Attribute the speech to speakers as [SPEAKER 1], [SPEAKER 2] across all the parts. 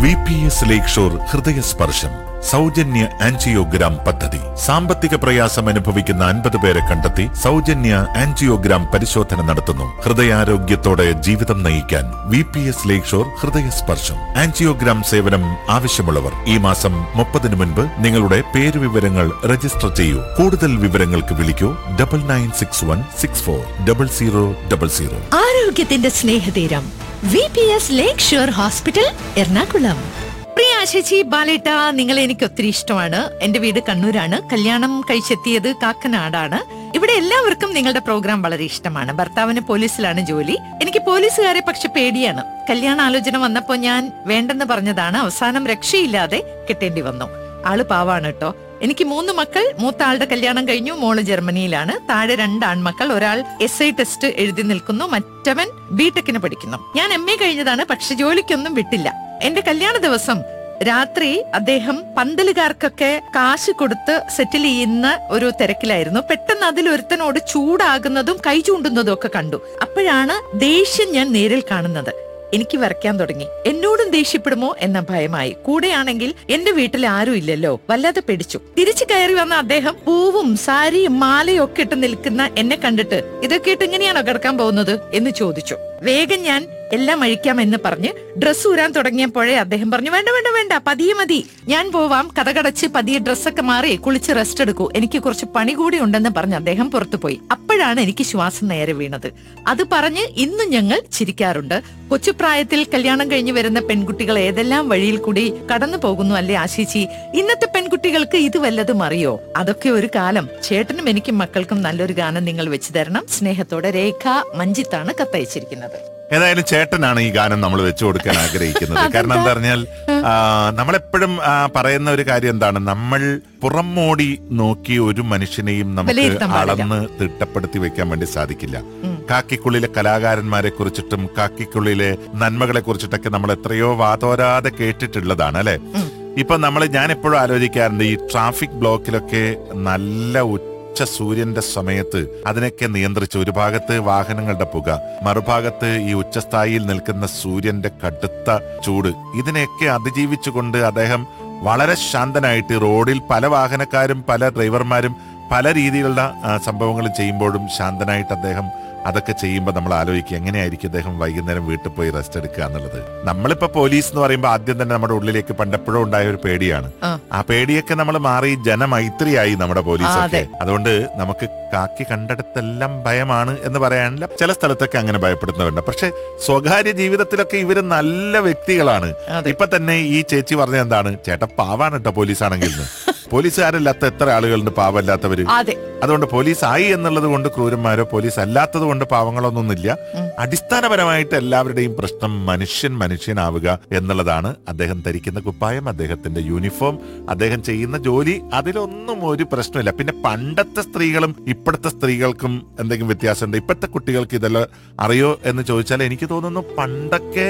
[SPEAKER 1] V P S lake shore ഹൃദയസ്പർശം സൗജന്യ angiogram പദ്ധതി സാമ്പത്തിക പ്രയാസം അനുഭവിക്കുന്ന അൻപത് പേരെ കണ്ടെത്തി സൗജന്യ ആൻജിയോഗ്രാം പരിശോധന നടത്തുന്നു ഹൃദയാരോഗ്യത്തോടെ ജീവിതം നയിക്കാൻ V P S lake shore ഹൃദയസ്പർശം ആൻജിയോഗ്രാം സേവനം ആവശ്യമുള്ളവർ ഈ മാസം മുപ്പതിനു മുൻപ് നിങ്ങളുടെ പേരുവിവരങ്ങൾ രജിസ്റ്റർ ചെയ്യൂ കൂടുതൽ വിവരങ്ങൾക്ക് വിളിക്കൂ double nine six one six four double zero double zero
[SPEAKER 2] ആരോഗ്യത്തിന്റെ സ്നേഹതീരം V P S lake shore hospital Ernakulam പ്രിയ ആശേച്ചി ബാലേട്ട നിങ്ങളെ എനിക്ക് ഒത്തിരി ഇഷ്ടമാണ് എന്റെ വീട് കണ്ണൂരാണ് കല്യാണം കഴിച്ചെത്തിയത് കാക്കനാടാണ് ഇവിടെ എല്ലാവർക്കും നിങ്ങളുടെ പ്രോഗ്രാം വളരെ ഇഷ്ടമാണ് ഭർത്താവിന് പോലീസിലാണ് ജോലി എനിക്ക് പോലീസുകാരെ പക്ഷെ പേടിയാണ് കല്യാണ ആലോചന വന്നപ്പോ ഞാൻ വേണ്ടെന്ന് പറഞ്ഞതാണ് അവസാനം രക്ഷയില്ലാതെ കെട്ടേണ്ടി വന്നു ആള് പാവാണ് കേട്ടോ എനിക്ക് മൂന്ന് മക്കൾ മൂത്ത ആളുടെ കല്യാണം കഴിഞ്ഞു മോള് ജർമ്മനിയിലാണ് താഴെ രണ്ട് ആൺമക്കൾ ഒരാൾ എസ് ഐ ടെസ്റ്റ് എഴുതി നിൽക്കുന്നു മറ്റവൻ ബിടെക്കിന് പഠിക്കുന്നു ഞാൻ എം എ കഴിഞ്ഞതാണ് പക്ഷെ ജോലിക്കൊന്നും വിട്ടില്ല എന്റെ കല്യാണ ദിവസം രാത്രി അദ്ദേഹം പന്തലുകാർക്കൊക്കെ കാശ് കൊടുത്ത് സെറ്റിൽ ചെയ്യുന്ന ഒരു തിരക്കിലായിരുന്നു പെട്ടെന്ന് അതിലൊരുത്തനോട് ചൂടാകുന്നതും കൈ ചൂണ്ടുന്നതും ഒക്കെ കണ്ടു അപ്പോഴാണ് ദേഷ്യം ഞാൻ നേരിൽ കാണുന്നത് എനിക്ക് വരയ്ക്കാൻ തുടങ്ങി എന്നോടും ദേഷ്യപ്പെടുമോ എന്ന ഭയമായി കൂടെയാണെങ്കിൽ എന്റെ വീട്ടിൽ ആരും ഇല്ലല്ലോ വല്ലാതെ പേടിച്ചു തിരിച്ചു കയറി വന്ന അദ്ദേഹം പൂവും സാരിയും മാലയും ഒക്കെ ഇട്ട് നിൽക്കുന്ന എന്നെ കണ്ടിട്ട് ഇതൊക്കെ ഇട്ട് ഇങ്ങനെയാണോ കിടക്കാൻ പോകുന്നത് എന്ന് ചോദിച്ചു വേഗം ഞാൻ എല്ലാം അഴിക്കാം എന്ന് പറഞ്ഞ് ഡ്രസ്സ് ഊരാൻ തുടങ്ങിയപ്പോഴേ അദ്ദേഹം പറഞ്ഞു വേണ്ട വേണ്ട വേണ്ട പതിയെ മതി ഞാൻ പോവാം കഥകടച്ച് പതിയെ ഡ്രസ്സൊക്കെ മാറി കുളിച്ച് റെസ്റ്റ് എടുക്കൂ എനിക്ക് കുറച്ച് പണി കൂടി ഉണ്ടെന്ന് പറഞ്ഞ് അദ്ദേഹം പുറത്തുപോയി അപ്പോഴാണ് എനിക്ക് ശ്വാസം നേരെ വീണത് അത് പറഞ്ഞ് ഇന്നും ഞങ്ങൾ ചിരിക്കാറുണ്ട് കൊച്ചുപ്രായത്തിൽ കല്യാണം കഴിഞ്ഞ് വരുന്ന പെൺകുട്ടികൾ ഏതെല്ലാം വഴിയിൽ കൂടി കടന്നു പോകുന്നു അല്ലേ ആശിച്ചി ഇന്നത്തെ പെൺകുട്ടികൾക്ക് ഇത് വല്ലതും അറിയോ അതൊക്കെ ഒരു കാലം ചേട്ടനും എനിക്കും മക്കൾക്കും നല്ലൊരു ഗാനം നിങ്ങൾ വെച്ചു തരണം സ്നേഹത്തോടെ രേഖ മഞ്ജിത്താണ് കത്തയച്ചിരിക്കുന്നത്
[SPEAKER 1] ഏതായാലും ചേട്ടനാണ് ഈ ഗാനം നമ്മൾ വെച്ചു കൊടുക്കാൻ ആഗ്രഹിക്കുന്നത് കാരണം എന്താ പറഞ്ഞാൽ ആ, നമ്മളെപ്പോഴും ആ, പറയുന്ന ഒരു കാര്യം എന്താണ് നമ്മൾ പുറംമോടി നോക്കി ഒരു മനുഷ്യനെയും നമുക്ക്
[SPEAKER 2] വിലയിരുത്താൻ പാടില്ല.
[SPEAKER 1] അളന്ന് തിട്ടപ്പെടുത്തി വെക്കാൻ വേണ്ടി സാധിക്കില്ല കാക്കിക്കുള്ളിലെ കലാകാരന്മാരെ കുറിച്ചിട്ടും കാക്കിക്കുള്ളിലെ നന്മകളെ കുറിച്ചിട്ടൊക്കെ നമ്മൾ എത്രയോ വാതോരാതെ കേട്ടിട്ടുള്ളതാണ് അല്ലെ ഇപ്പൊ നമ്മൾ ഞാൻ എപ്പോഴും ആലോചിക്കാറുണ്ട് ഈ ട്രാഫിക് ബ്ലോക്കിലൊക്കെ നല്ല ഉച്ച സൂര്യന്റെ സമയത്ത് അതിനൊക്കെ നിയന്ത്രിച്ച് ഒരു ഭാഗത്ത് വാഹനങ്ങളുടെ പുക മറുഭാഗത്ത് ഈ ഉച്ചസ്ഥായിയിൽ നിൽക്കുന്ന സൂര്യന്റെ കടുത്ത ചൂട് ഇതിനെയൊക്കെ അതിജീവിച്ചുകൊണ്ട് അദ്ദേഹം വളരെ ശാന്തനായിട്ട് റോഡിൽ പല വാഹനക്കാരും പല ഡ്രൈവർമാരും പല രീതിയിലുള്ള ആ, സംഭവങ്ങൾ ചെയ്യുമ്പോഴും ശാന്തനായിട്ട് അദ്ദേഹം അതൊക്കെ ചെയ്യുമ്പോൾ നമ്മൾ ആലോചിക്കുക എങ്ങനെയായിരിക്കും അദ്ദേഹം വൈകുന്നേരം വീട്ടിൽ പോയി റെസ്റ്റ് എടുക്കുക എന്നുള്ളത് നമ്മളിപ്പോ പോലീസ് എന്ന് പറയുമ്പോൾ ആദ്യം തന്നെ നമ്മുടെ ഉള്ളിലേക്ക് പണ്ടെപ്പോഴും ഉണ്ടായ ഒരു പേടിയാണ്
[SPEAKER 2] ആ.
[SPEAKER 1] ആ പേടിയൊക്കെ നമ്മൾ മാറി ജനമൈത്രിയായി നമ്മുടെ പോലീസൊക്കെ
[SPEAKER 2] അതെ.
[SPEAKER 1] അതുകൊണ്ട് നമുക്ക് കാക്കി കണ്ടിടത്തെല്ലാം ഭയമാണ് എന്ന് പറയാനില്ല ചില സ്ഥലത്തൊക്കെ അങ്ങനെ ഭയപ്പെടുന്നവരുണ്ട് പക്ഷെ സ്വകാര്യ ജീവിതത്തിലൊക്കെ ഇവര് നല്ല വ്യക്തികളാണ്
[SPEAKER 2] അതെ.
[SPEAKER 1] ഇപ്പൊ തന്നെ ഈ ചേച്ചി പറഞ്ഞ എന്താണ് ചേട്ടൻ പാവാണ് കേട്ടോ പോലീസാണെങ്കിൽ എന്ന്. പോലീസുകാരല്ലാത്ത എത്ര ആളുകളുണ്ട് പാവല്ലാത്തവര്
[SPEAKER 2] അതെ
[SPEAKER 1] അതുകൊണ്ട് പോലീസ് ആയി എന്നുള്ളത് കൊണ്ട് ക്രൂരന്മാരോ പോലീസ് അല്ലാത്തത് കൊണ്ട് പാവങ്ങളൊന്നുമില്ല അടിസ്ഥാനപരമായിട്ട് എല്ലാവരുടെയും പ്രശ്നം മനുഷ്യൻ മനുഷ്യനാവുക എന്നുള്ളതാണ് അദ്ദേഹം ധരിക്കുന്ന കുപ്പായം അദ്ദേഹത്തിന്റെ യൂണിഫോം അദ്ദേഹം ചെയ്യുന്ന ജോലി അതിലൊന്നും ഒരു പ്രശ്നമില്ല പിന്നെ പണ്ടത്തെ സ്ത്രീകളും ഇപ്പോഴത്തെ സ്ത്രീകൾക്കും എന്തെങ്കിലും വ്യത്യാസമുണ്ട് ഇപ്പോഴത്തെ കുട്ടികൾക്ക് ഇതെല്ലാം അറിയോ എന്ന് ചോദിച്ചാൽ എനിക്ക് തോന്നുന്നു പണ്ടൊക്കെ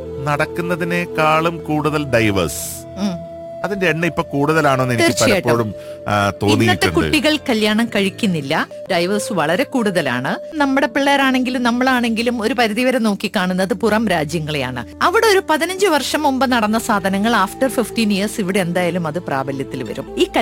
[SPEAKER 1] നടക്കുന്നതിനേക്കാളും കൂടുതൽ ഡൈവേഴ്സ്
[SPEAKER 2] ഉം.
[SPEAKER 1] അതിന്റെ എണ്ണം ഇപ്പൊ കൂടുതലാണോ എന്ന് എനിക്ക്
[SPEAKER 2] തീർച്ചയായിട്ടും.
[SPEAKER 1] പലപ്പോഴും ആ,
[SPEAKER 2] ഇന്നത്തെ
[SPEAKER 1] തോന്നിയിട്ടുണ്ട്
[SPEAKER 2] കുട്ടികൾ കല്യാണം കഴിക്കുന്നില്ല ഡൈവേഴ്സ് വളരെ കൂടുതലാണ് നമ്മുടെ പിള്ളേരാണെങ്കിലും നമ്മളാണെങ്കിലും ഒരു പരിധിവരെ നോക്കി കാണുന്നത് പുറം രാജ്യങ്ങളെയാണ് അവിടെ ഒരു പതിനഞ്ച് വർഷം മുമ്പ് നടന്ന സാധനങ്ങൾ ആഫ്റ്റർ ഫിഫ്റ്റീൻ ഇയേഴ്സ് ഇവിടെ എന്തായാലും അത് പ്രാബല്യത്തിൽ വരും ഈ